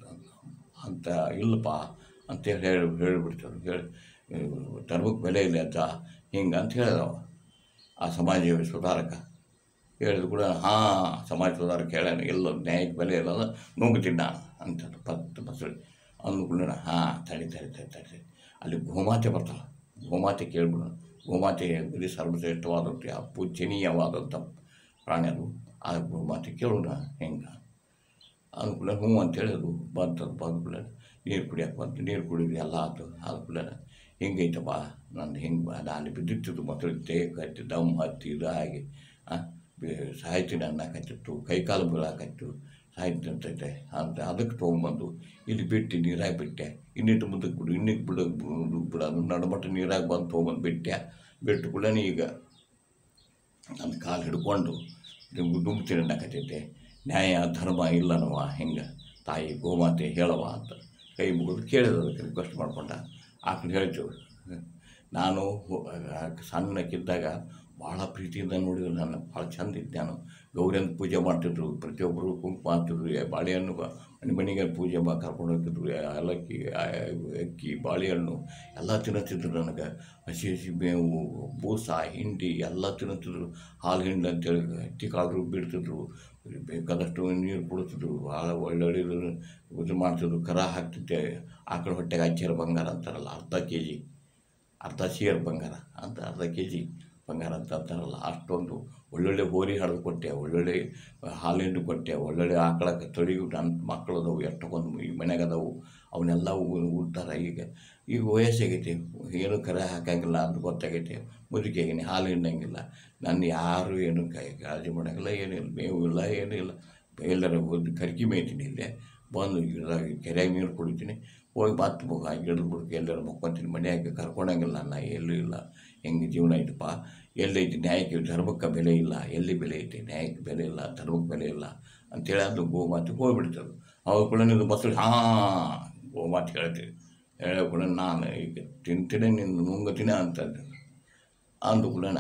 ಅಂತ ಇಲ್ಲಪ್ಪ ಅಂತೇಳಿ ಹೇಳಿ ಹೇಳಿಬಿಡ್ತಾರೆ ಹೇಳಿ ಧರ್ಮಕ್ಕೆ ಬೆಲೆ ಇಲ್ಲ ಅಂತ ಹಿಂಗೆ ಅಂತ ಹೇಳಿದವ ಆ ಸಮಾಜ ಸುಧಾರಕ ಹೇಳಿದ ಕೂಡ ಹಾಂ ಸಮಾಜ ಸುಧಾರಕ ಹೇಳ್ಯಾನ ಎಲ್ಲ ನ್ಯಾಯಕ್ಕೆ ಬೆಲೆ ಇಲ್ಲಲ್ಲ ನುಗ್ಗುತ್ತೀನಿ ನಾನು ಅಂತ ಪತ್ತು ಬಸಳಿ ಅಂದ್ಕೊಳ್ಳೋಣ ಹಾಂ ತಡಿ ತಡಿ ತಡಿ ತಡಿ ಅಲ್ಲಿ ಗೋಮಾತೆ ಬರ್ತಾಳೆ ಗೋಮಾತೆ ಕೇಳ್ಬಿಡೋಣ ಗೋಮಾತೆ ಬರೀ ಸರ್ವಶ್ರೇಷ್ಠವಾದಂಥ ಪೂಜನೀಯವಾದಂಥ ಪ್ರಾಣಿ ಅದು ಆ ಗೋಮಾತೆ ಕೇಳೋಣ ಹೆಂಗೆ ಅಂದ್ಕೂಡ ಹ್ಞೂ ಅಂತೇಳಿ ಅದು ಬಂತದು ಬಂದ್ಕೂಡ ನೀರು ಕುಡಿಯಕ್ಕೆ ಬಂತು ನೀರು ಕುಡಿದು ಎಲ್ಲ ಆಯ್ತು ಆದ್ಕೂಡ ಹಿಂಗೈತಪ್ಪ ನಂದು ಹಿಂಗೆ ನಾನು ಬಿದ್ದಿತ್ತು ಮೊದಲು ತೇ ಕಟ್ಟಿ ದಮ್ ಹತ್ತಿ ಇದು ಆಗಿ ಸಾಯ್ತೀನಿ ಅನ್ನಕತ್ತಿತ್ತು ಕೈಕಾಲು ಬೀಳಾಕತ್ತು ಸಾಯ್ತೀನಿ ಅಂತೈತೆ ಅಂತ ಅದಕ್ಕೆ ತೊಗೊಂಬಂದು ಇಲ್ಲಿ ಬಿಟ್ಟು ನೀರಾಗಿ ಬಿಟ್ಟೆ ಇನ್ನಿಟ್ಟು ಮುಂದಕ್ಕೆ ಬಿಡು ಇನ್ನಿಟ್ಟು ಬಿಡು ಬಿಡು ಬಿಡೋದು ನಡುಮಟ್ಟ ನೀರಾಗಿ ಬಂದು ತೊಗೊಂಬಂದು ಬಿಟ್ಟೆ ಬಿಟ್ಟು ಕೂಡ ಈಗ ನನ್ನ ಕಾಲು ಹಿಡ್ಕೊಂಡು ದುಮ್ತೀನಿ ಅನ್ನಕತ್ತೈತೆ ನ್ಯಾಯ ಧರ್ಮ ಇಲ್ಲನವ ಹಿಂಗೆ ತಾಯಿ ಗೋಮಾತೆ ಹೇಳವ ಅಂತ ಕೈ ಮುಗಿದು ಕೇಳಿದ ಅದಕ್ಕೆ ರಿಕ್ವೆಸ್ಟ್ ಮಾಡ್ಕೊಂಡ ಆಕಳು ಹೇಳ್ತೀವಿ ನಾನು ಹೊ- ಆಕೆ ಸಣ್ಣಕ್ಕಿದ್ದಾಗ ಭಾಳ ಪ್ರೀತಿಯಿಂದ ನೋಡಿದ್ರು ನನ್ನ ಭಾಳ ಚಂದ ಇದ್ದೆ ನಾನು ಗೌರಿಯಂತ ಪೂಜೆ ಮಾಡ್ತಿದ್ರು ಪ್ರತಿಯೊಬ್ಬರು ಕುಂಕುಮ ಹಾಕ್ತಿದ್ರು ಎ- ಬಾಳೆಹಣ್ಣು ಬ- ಮನೆ ಮನೆಗೆ ಪೂಜೆ ಮಾ ಕರ್ಕೊಂಡು ಹೋಗ್ತಿದ್ರು ಎ- ಅಲಕ್ಕಿ ಆ- ಅಕ್ಕಿ ಬಾಳೆಹಣ್ಣು ಎಲ್ಲ ತಿನ್ನಿಸ್ತಿದ್ರು ನನಗೆ ಹಸಿ ಹಸಿ ಮೇವು ಬೂಸ ಹಿಂಡಿ ಎಲ್ಲ ತಿನ್ನಿಸ್ತಿದ್ರು ಹಾಲು ಹಿಂಡಿ ಅಂತೇಳಿ ಹತ್ತಿ ಕಾಳು ರುಬ್ಬಿಡ್ತಿದ್ರು ಬೇಕಾದಷ್ಟು ನೀರು ಕುಡಿಸ್ತಿದ್ರು ಭಾಳ ಒಳ್ಳೊಳ್ಳೆ ಇದು ಮಾಡ್ತಿದ್ರು ಕರ ಹಾಕ್ತಿದ್ದೆ ಆಕಳ ಹೊಟ್ಟೆಗೆ ಹಚ್ಚಿರೋ ಬಂಗಾರ ಅಂತಾರಲ್ಲ ಅರ್ಧ ಕೆ ಜಿ ಅರ್ಧ ಸೇರು ಬಂಗಾರ ಅಂತ ಅರ್ಧ ಕೆ ಜಿ ಬಂಗಾರ ಅಂತ ಅಂತಾರಲ್ಲ ಅಷ್ಟೊಂದು ಒಳ್ಳೊಳ್ಳೆ ಹೋರಿ ಹರಿದು ಕೊಟ್ಟೆ ಒಳ್ಳೊಳ್ಳೆ ಹಾಲಿಂಡು ಕೊಟ್ಟೆ ಒಳ್ಳೊಳ್ಳೆ ಆಕಳಕ್ಕೆ ತೊಡಿ ನನ್ನ ಮಕ್ಕಳು ಅದಾವು ಎಷ್ಟೊಂದು ಈ ಮನ್ಯಾಗ ಅದಾವು ಅವನ್ನೆಲ್ಲ ಉಡ್ತಾರೆ ಈಗ ಈಗ ವಯಸ್ಸಾಗೈತಿ ಏನು ಕರೆ ಹಾಕಂಗಿಲ್ಲ ಅಂತ ಗೊತ್ತಾಗೈತಿ ಮುದುಕಿಯಾಗಿನಿ ಹಾಲು ಹಿಂಡಂಗಿಲ್ಲ ನನ್ನ ಯಾರು ಏನು ಕೈ ಕಾಳಜಿ ಮಾಡೋಂಗಿಲ್ಲ ಏನಿಲ್ಲ ಮೇವು ಇಲ್ಲ ಏನೂ ಇಲ್ಲ ಎಲ್ಲರ ಒಂದು ಕರ್ಕಿ ಮೇಯ್ತೀನಿ ಇಲ್ಲೇ ಬಂದು ಗಿಡದಾಗ ಕೆರೆಯಾಗ ನೀರು ಕುಡಿತೀನಿ ಹೋಗಿ ಮತ್ತೆ ಮುಖ ಗಿಡದ ಬುಡಕ್ಕೆ ಎಲ್ಲರೂ ಮಕ್ಕೊಂತೀನಿ ಮನೆಯಾಗೆ ಕರ್ಕೊಳಂಗಿಲ್ಲ ನಾ ಎಲ್ಲೂ ಇಲ್ಲ ಹೆಂಗೆ ಜೀವನ ಐತಪ್ಪ ಎಲ್ಲೈತಿ ನ್ಯಾಯಕ್ಕೆ ಧರ್ಮಕ್ಕೆ ಬೆಲೆ ಇಲ್ಲ ಎಲ್ಲಿ ಬೆಲೆ ಐತಿ ನ್ಯಾಯಕ್ಕೆ ಬೆಲೆ ಇಲ್ಲ ಧರ್ಮಕ್ಕೆ ಬೆಲೆ ಇಲ್ಲ ಅಂತೇಳಿ ಅದು ಗೋಮಾತಿಗೆ ಹೋಗ್ಬಿಡ್ತದೆ ಅವಾಗ ಕೂಡ ನೀವು ಮೊಸರು ಹಾಂ ಗೋಮಾತು ಹೇಳ್ತೀವಿ ಹೇಳೋ ಕೂಡ ನಾನು ಈಗ ತಿಂತೀನಿ ನಿನ್ನ ನುಂಗತೀನಿ ಅಂತಂದು ಅಂದು ಕೂಡ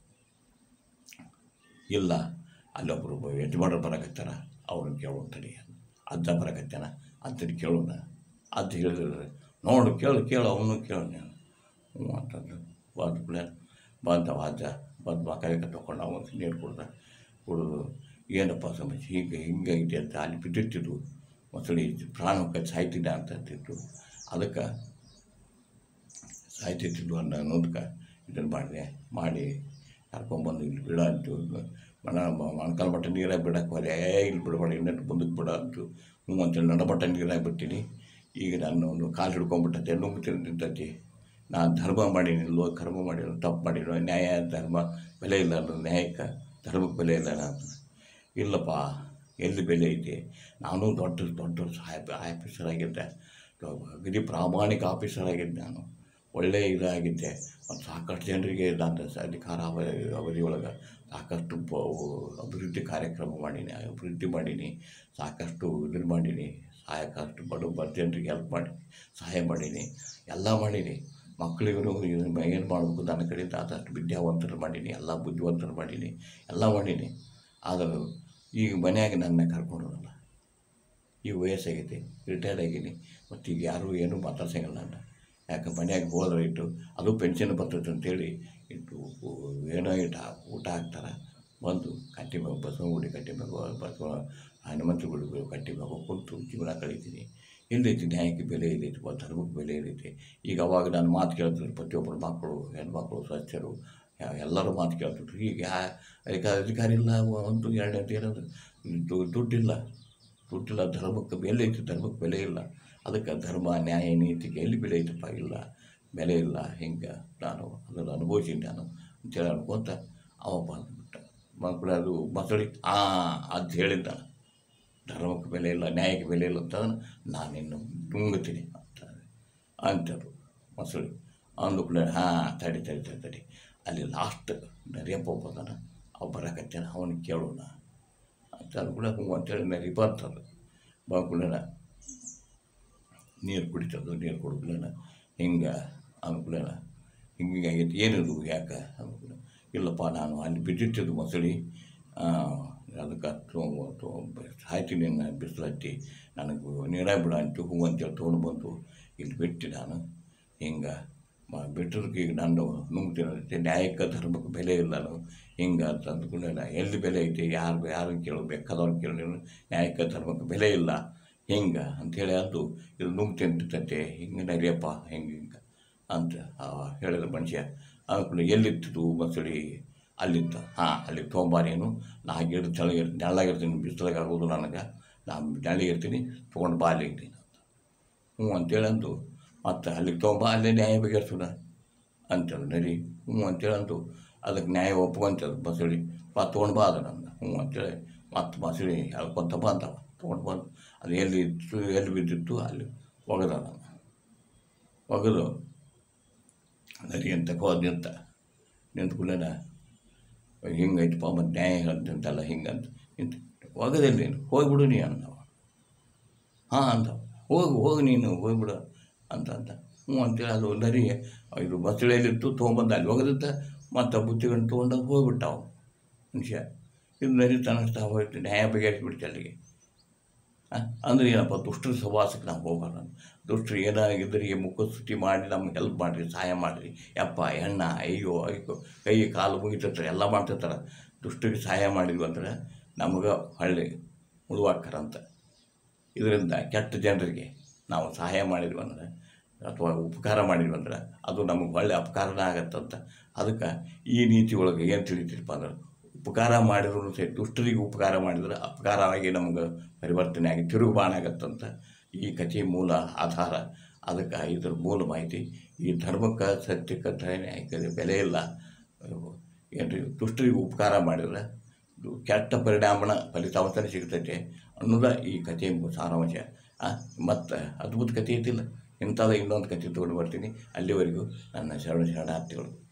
ಇಲ್ಲ ಅಲ್ಲೊಬ್ಬರು ಯಜಮಾನರು ಬರಕತ್ತಾರ ಅವ್ರನ್ನ ಕೇಳೋಣ ತಡಿ ಅಜ್ಜ ಬರಕತ್ತಾನ ಅಜ್ಜನ ಕೇಳೋಣ ಅಜ್ಜ ಹೇಳಿದ್ರೆ ನೋಡು ಕೇಳು ಕೇಳು ಅವನು ಕೇಳು ನೀನು ಹ್ಞೂ ಅಂತಂದು ಬಂದ ಕೂಡ ಬಂದವ ಅಜ್ಜ ಬಂದು ಮಕ್ಕಳಿಗೆ ತೊಗೊಂಡು ಅವನು ನೀರು ಕುಡ್ದ ಕುಡಿದು ಏನಪ್ಪ ಸಮಸ್ಯೆ ಹೀಗೆ ಹಿಂಗೈತೆ ಅಂತ ಅಲ್ಲಿ ಬಿದ್ದಿತ್ತಿದ್ದು ಮೊಸಳಿ ಪ್ರಾಣ ಹೋಗ್ತದೆ ಸಾಯ್ತಿದ್ದ ಅಂತ ಅಂತಿತ್ತು ಅದಕ್ಕೆ ಸಾಯ್ತಿತ್ತು ಅನ್ನೋ ಅನ್ನೋದಕ್ಕೆ ಇದನ್ನು ಮಾಡಿದೆ ಮಾಡಿ ಕರ್ಕೊಂಬಂದು ಇಲ್ಲಿ ಬಿಡ ಅಂತು ಮಣ ಮೊಣಕಾಲು ಮಟ್ಟ ನೀರಾಗಿ ಬಿಡಕ್ಕೆ ಹೋದೆ ಏ ಇಲ್ಲಿ ಬಿಡಬೇಡ ಇನ್ನಟ್ಟು ಮುಂದಕ್ಕೆ ಬಿಡ ಅಂತು ಹ್ಞೂ ಅಂತೇಳಿ ನಡಮಟ್ಟ ನೀರಾಗಿ ಬಿಡ್ತೀನಿ ಈಗ ನಾನು ಒಂದು ಕಾಲು ಹಿಡ್ಕೊಂಬಿಟ್ಟೆ ನುಗ್ಗುತ್ತೀನಿ ನಿಂತೈತಿ ನಾನು ಧರ್ಮ ಮಾಡೀನಿ ಲೋ ಕರ್ಮ ಮಾಡಿರೋ ತಪ್ಪು ಮಾಡಿರೋ ನ್ಯಾಯ ಧರ್ಮ ಬೆಲೆ ಇಲ್ಲ ಅನ್ನೋದು ನ್ಯಾಯಕ್ಕೆ ಧರ್ಮಕ್ಕೆ ಬೆಲೆ ಇಲ್ಲ ನಾನು ಇಲ್ಲಪ್ಪ ಎಲ್ಲಿ ಬೆಲೆ ಐತಿ ನಾನು ದೊಡ್ಡ ದೊಡ್ಡ ಸಾಹೇಬ್ ಆಫೀಸರ್ ಆಗಿದ್ದೆ ಅಗದಿ ಪ್ರಾಮಾಣಿಕ ಆಫೀಸರ್ ಆಗಿದ್ದೆ ನಾನು ಒಳ್ಳೆಯ ಇದಾಗಿದ್ದೆ ಮತ್ತು ಸಾಕಷ್ಟು ಜನರಿಗೆ ನಾನು ಸ- ಅಧಿಕಾರ ಅವಧಿ ಅವಧಿಯೊಳಗೆ ಸಾಕಷ್ಟು ಪ- ಅಭಿವೃದ್ಧಿ ಕಾರ್ಯಕ್ರಮ ಮಾಡೀನಿ ಅಭಿವೃದ್ಧಿ ಮಾಡೀನಿ ಸಾಕಷ್ಟು ಇದನ್ನು ಮಾಡೀನಿ ಸಾಕಷ್ಟು ಬಡ ಬಡ ಜನರಿಗೆ ಹೆಲ್ಪ್ ಮಾಡಿ ಸಹಾಯ ಮಾಡೀನಿ ಎಲ್ಲ ಮಾಡೀನಿ ಮಕ್ಕಳಿಗೂ ಏನು ಮಾಡಬೇಕು ನನ್ನ ಕಡೆಯಿಂದ ಆದಷ್ಟು ವಿದ್ಯಾವಂತರು ಮಾಡೀನಿ ಎಲ್ಲ ಬುದ್ಧಿವಂತರು ಮಾಡೀನಿ ಎಲ್ಲ ಮಾಡೀನಿ ಆದರೂ ಈಗ ಮನ್ಯಾಗ ನನ್ನ ಕರ್ಕೊಂಡೋದಲ್ಲ ಈಗ ವಯಸ್ಸಾಗೈತಿ ರಿಟೈರ್ಡ್ ಆಗೀನಿ ಮತ್ತು ಈಗ ಯಾರೂ ಏನೂ ಮಾತಾಡ್ಸಂಗಿಲ್ಲ ನನ್ನ ಯಾಕೆ ಮನ್ಯಾಗ ಹೋದ್ರೆ ಇಟ್ಟು ಅದು ಪೆನ್ಷನ್ ಬರ್ತೈತೆ ಅಂತೇಳಿ ಇಟ್ಟು ಏನೋ ಇಟ್ಟು ಹಾ- ಊಟ ಹಾಕ್ತಾರೆ ಬಂದು ಕಟ್ಟಿ ಮ್ಯಾಗ ಬಸವನಗುಡಿ ಕಟ್ಟಿ ಮ್ಯಾಗ ಬಸವ ಹನುಮಂತ ಗುಡಿ ಕಟ್ಟಿ ಮ್ಯಾಗ ಕುಂತು ಜೀವನ ಕಳೀತೀನಿ ಎಲ್ಲೈತಿ ನ್ಯಾಯಕ್ಕೆ ಬೆಲೆ ಎಲ್ಲೈತಿ ಮತ್ತು ಧರ್ಮಕ್ಕೆ ಬೆಲೆ ಎಲ್ಲೈತಿ ಈಗ ಅವಾಗ ನಾನು ಮಾತು ಕೇಳ್ತಿದ್ರು ಪ್ರತಿಯೊಬ್ಬರು ಮಕ್ಕಳು ಹೆಣ್ಮಕ್ಳು ಸ್ವಚ್ಛರು ಯಾ- ಎಲ್ಲರೂ ಮಾತು ಕೇಳ್ತಿದ್ರು ಈಗ ಯಾ- ಅದಕ್ಕೆ ಅಧಿಕಾರ ಇಲ್ಲ ಒಂದು ಎರಡನೇದು ಏನಂದ್ರೆ ದು- ದುಡ್ಡಿಲ್ಲ ದುಡ್ಡಿಲ್ಲ ಧರ್ಮಕ್ಕೆ ಬೆಲೆ ಐತಿ ಧರ್ಮಕ್ಕೆ ಬೆಲೆ ಇಲ್ಲ ಅದಕ್ಕೆ ಧರ್ಮ ನ್ಯಾಯ ನೀತಿಗೆ ಎಲ್ಲಿ ಬೆಲೆ ಐತಪ್ಪ ಇಲ್ಲ ಬೆಲೆ ಇಲ್ಲ ಹಿಂಗೆ ನಾನು ಅದನ್ನು ಅನುಭವಿಸಿನಿ ನಾನು ಅಂತೇಳಿ ಅನ್ಕೊಂತ ಅವ ಬಂದ್ಬಿಟ್ಟ ಮಕ್ಕಳು ಅದು ಮಕ್ಕಳಿ ಆ ಅದು ಹೇಳಿದ್ದ ಧರ್ಮಕ್ಕೆ ಬೆಲೆ ಇಲ್ಲ ನ್ಯಾಯಕ್ಕೆ ಬೆಲೆ ಇಲ್ಲ ಅಂತ ನಾನಿನ್ನು ನುಂಗುತ್ತೀನಿ ಅಂತ ಅಂದರು ಮೊಸಳಿ ಅಂದ್ಕೂಡಲೇ ಹಾಂ ತಡಿ ತಡಿ ತಡಿ ತಡಿ ಅಲ್ಲಿ ಲಾಸ್ಟ್ ನರಿಯಪ್ಪ ಬಂದಾನ ಅವ ಬರಕತ್ತೇನ ಅವನಿಗೆ ಕೇಳೋಣ ಅಂತ ಅಂದ್ಕೂಡ ಹ್ಞೂ ಅಂತೇಳಿ ನರಿ ಬರ್ತದೆ ಬಂದ್ಕೂಡನ ನೀರು ಕುಡಿತದ್ದು ನೀರು ಕುಡಿದ್ಲೇನ ಹಿಂಗೆ ಅಂದ್ಕೂಡನ ಹಿಂಗೆ ಆಗೈತಿ ಏನಿದು ಯಾಕೆ ಅಂದ್ಕೂಡ ಇಲ್ಲಪ್ಪ ನಾನು ಅಲ್ಲಿ ಬಿದ್ದಿಟ್ಟಿದ್ದು ಮೊಸಳಿ ಅದಕ್ಕೆ ಸಾಯ್ತೀನಿ ನಾನು ಬಿಸಿಲು ಹತ್ತಿ ನನಗೆ ನೀರಾಗ ಬಿಡ ಅಂತು ಹೂ ಅಂತೇಳಿ ತೊಗೊಂಡು ಬಂದು ಇಲ್ಲಿ ಬಿಟ್ಟು ನಾನು ಹಿಂಗೆ ಮ ಬಿಟ್ಟದಕ್ಕೆ ಈಗ ನಾನು ನುಂಗ್ತೀನಿ ನ್ಯಾಯಕ್ಕೆ ಧರ್ಮಕ್ಕೆ ಬೆಲೆ ಇಲ್ಲ ನಾನು ಹಿಂಗೆ ಅಂತ ಅಂದ್ಕೊಂಡು ನಾ ಎಲ್ಲಿ ಬೆಲೆ ಐತಿ ಯಾರು ಯಾರನ್ನು ಕೇಳೋ ಬೇಕಾದವ್ರನ್ನ ಕೇಳಿ ನ್ಯಾಯಕ್ಕೆ ಧರ್ಮಕ್ಕೆ ಬೆಲೆ ಇಲ್ಲ ಹಿಂಗೆ ಅಂಥೇಳಿ ಅಂದು ಇದು ನುಂಗ್ತಿಂತಂತೆ ಹಿಂಗೆ ನಡಿಯಪ್ಪ ಹಿಂಗೆ ಹಿಂಗೆ ಅಂತ ಆ ಹೇಳಿದ ಮನುಷ್ಯ ಅಂದ್ಕೊಂಡು ಎಲ್ಲಿತ್ತು ಮಸಳಿ ಅಲ್ಲಿತ್ತು ಹಾಂ ಅಲ್ಲಿ ತೊಗೊಂಬಾರೇನು ನಾ ಗಿಡ ತೆಳಗೆ ನೆಳ್ಳಾಗಿರ್ತೀನಿ ಬಿಸಿಲಾಗ ಆಗೋದು ನನಗೆ ನಾನು ನೆಳ್ಳಗಿರ್ತೀನಿ ತೊಗೊಂಡು ಬಾ ಅಲ್ಲಿಗೆ ನೀನು ಅಂತ ಹ್ಞೂ ಅಂತೇಳಿ ಅಂದು ಮತ್ತು ಅಲ್ಲಿಗೆ ತೊಗೊಂಬ ಅಲ್ಲೇ ನ್ಯಾಯ ಬಗೆಹರಿಸೋಣ ಅಂತೇಳಿ ನಡಿ ಹ್ಞೂ ಅಂತೇಳಿ ಅಂದು ಅದಕ್ಕೆ ನ್ಯಾಯ ಒಪ್ಕೊಂತದ ಮಸಳಿ ಬಾ ತೊಗೊಂಡು ಬಾ ಅದು ನನ್ನ ಹ್ಞೂ ಅಂತೇಳಿ ಮತ್ತು ಮಸಳಿ ಹೇಳ್ಕೊಂತ ಬಂದವ ತೊಗೊಂಡು ಬಂದು ಅದು ಎಲ್ಲಿ ಇತ್ತು ಎಲ್ಲಿ ಬಿದ್ದಿತ್ತು ಅಲ್ಲಿ ಒಗದ ನಾನು ಒಗೆದು ನರಿ ಅಂತ ಹೋದ್ ನಿಂತ ನಿಂತ ಕೂಡಲೇನ ಹಿಂಗೈತಪ್ಪ ಮತ್ತು ನ್ಯಾಯ ಹೇಳ್ತಂತಲ್ಲ ಹಿಂಗಂತ ನಿಂತು ಒಗದಲ್ಲಿ ಹೋಗ್ಬಿಡು ನೀ ಅಂದವ ಹಾಂ ಅಂದ ಹೋಗು ಹೋಗು ನೀನು ಹೋಗ್ಬಿಡು ಅಂತ ಅಂತ ಹ್ಞೂ ಅಂತೇಳಿ ಅದು ನರಿ ಇದು ಬಸಳೆಯಲ್ಲಿತ್ತು ತೊಗೊಂಬಂದ ಅಲ್ಲಿ ಒಗದಿದ್ದ ಮತ್ತು ಬುತ್ತಿಗಂಡು ತೊಗೊಂಡು ಹೋಗ್ಬಿಟ್ಟ ಅವ ಮನುಷ್ಯ ಇದು ನರಿ ತನಸ್ತಾ ಹೋಯ್ತು ನ್ಯಾಯ ಬಗೆಹರಿಸ್ಬಿಡ್ತು ಅಲ್ಲಿಗೆ ಆ, ಅಂದ್ರೆ ಏನಪ್ಪ ದುಷ್ಟರ ಸಹವಾಸಕ್ಕೆ ನಾವು ಹೋಗಬಾರ್ದು ದುಷ್ಟರು ಏನಾಗಿದ್ದರೆ ಈ ಮುಖಸ್ತುತಿ ಮಾಡಿ ನಮ್ಗೆ ಹೆಲ್ಪ್ ಮಾಡಿರಿ ಸಹಾಯ ಮಾಡಿರಿ ಯಪ್ಪ ಹೆಣ್ಣ ಅಯ್ಯೋ ಅಯ್ಯೋ ಕೈ ಕಾಲು ಮುಗಿತಿರ್ತಾರೆ ಎಲ್ಲ ಮಾಡ್ತಿರ್ತಾರೆ ದುಷ್ಟರಿಗೆ ಸಹಾಯ ಮಾಡಿದ್ವಿ ಅಂದ್ರೆ ನಮಗೆ ಹೊಳ್ಳಿ ಉಳುವಾಕ್ಕಾರಂತ ಇದರಿಂದ ಕೆಟ್ಟ ಜನರಿಗೆ ನಾವು ಸಹಾಯ ಮಾಡಿದ್ವಿ ಅಂದ್ರೆ ಅಥವಾ ಉಪಕಾರ ಮಾಡಿದ್ವಿ ಅಂದ್ರೆ ಅದು ನಮಗೆ ಒಳ್ಳೆ ಅಪಕಾರನೇ ಆಗತ್ತಂತ ಅದಕ್ಕೆ ಈ ನೀತಿ ಒಳಗೆ ಏನು ತಿಳಿತೀರಪ್ಪ ಅಂದ್ರೆ ಉಪಕಾರ ಮಾಡಿದ್ರು ಸಹಿತ ದುಷ್ಟರಿಗೆ ಉಪಕಾರ ಮಾಡಿದ್ರೆ ಅಪಕಾರವಾಗಿ ನಮ್ಗೆ ಪರಿವರ್ತನೆ ಆಗಿ ತಿರುಗುಬಾಣ ಆಗತ್ತಂತ ಈ ಕಥೆ ಮೂಲ ಆಧಾರ ಅದಕ್ಕೆ ಇದ್ರ ಮೂಲ ಮಾಹಿತಿ ಈ ಧರ್ಮಕ್ಕೆ ಸತ್ಯಕ್ಕೆ ನ್ಯಾಯಕ್ಕೆ ಬೆಲೆ ಇಲ್ಲ ಏನ್ರಿ ದುಷ್ಟರಿಗೆ ಉಪಕಾರ ಮಾಡಿದ್ರೆ ಇದು ಕೆಟ್ಟ ಪರಿಣಾಮನ ಫಲಿತಾಂಶನೇ ಸಿಗ್ತೈತೆ ಅನ್ನೋದ ಈ ಕಥೆ ಸಾರಾಂಶ ಮತ್ತು ಅದ್ಭುತ ಕಥೆ ಐತಿಲ್ಲ ಇಂಥದ್ದು ಇನ್ನೊಂದು ಕಥೆ ತೊಗೊಂಡು ಬರ್ತೀನಿ ಅಲ್ಲಿವರೆಗೂ ನನ್ನ ಶರಣ ಶರಣಾರ್ಥಿಗಳು